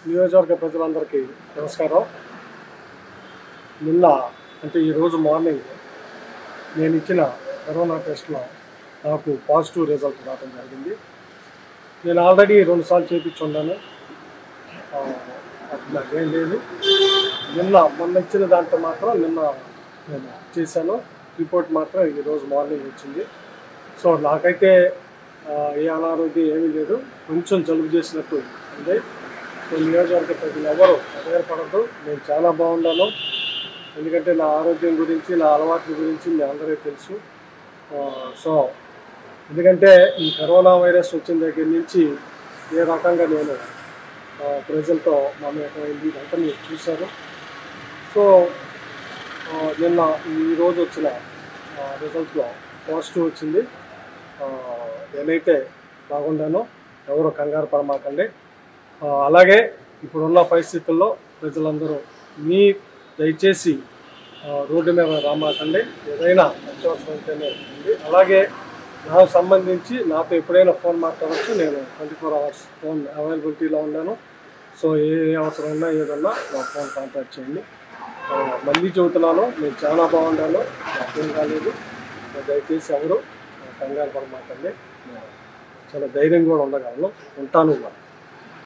నియోజకవర్గ ప్రజలందరికీ నమస్కారం నిన్న అంటే ఈరోజు మార్నింగ్ నేను ఇచ్చిన కరోనా టెస్ట్లో నాకు పాజిటివ్ రిజల్ట్ రావడం జరిగింది నేను ఆల్రెడీ రెండుసార్లు చేయించున్నాను ఆ, అట్లా ఏం లేదు నిన్న మొన్న ఇచ్చిన దాంట్లో మాత్రం నిన్న నేను చేశాను రిపోర్ట్ మాత్రం ఈరోజు మార్నింగ్ వచ్చింది సో నాకైతే ఆ, ఏ అనారోగ్యం ఏమీ లేదు కొంచెం జలుబు చేసినట్టు ఉంది సో నియోజకవర్గ ప్రజలు ఎవరు అధైర్పడద్దు నేను చాలా బాగున్నాను ఎందుకంటే నా ఆరోగ్యం గురించి నా అలవాట్ల గురించి మీ అందరికీ తెలుసు ఆ, సో ఎందుకంటే ఈ కరోనా వైరస్ వచ్చిన దగ్గర నుంచి ఏ రకంగా నేను ఆ, ప్రజలతో మమేకమైంది ఇదంతా మీరు చూశారు సో ఆ, నిన్న ఈ రోజు వచ్చిన ఆ, రిజల్ట్లో పాజిటివ్ వచ్చింది ఆ, నేనైతే బాగుండాను ఎవరు కంగారు పడమాకండి ఆ, అలాగే ఇప్పుడున్న పరిస్థితుల్లో ప్రజలందరూ మీ దయచేసి ఆ, రోడ్డు మీద రామాకండి ఏదైనా అత్యవసరం ఉంటేనే ఉంది అలాగే నాకు సంబంధించి నాతో ఎప్పుడైనా ఫోన్ మాట్లాడవచ్చు నేను ట్వంటీ ఫోర్ అవర్స్ ఫోన్ అవైలబిలిటీలో ఉన్నాను సో ఏ ఏ అవసరం ఉన్నా ఏదన్నా నా ఫోన్ కాంటాక్ట్ చేయండి ఆ, మళ్ళీ చెబుతున్నాను నేను చాలా బాగున్నాను నాకేం కాలేదు దయచేసి ఎవరు కంగారు పడమాకండి చాలా ధైర్యం కూడా ఉండగలను ఉంటాను కూడా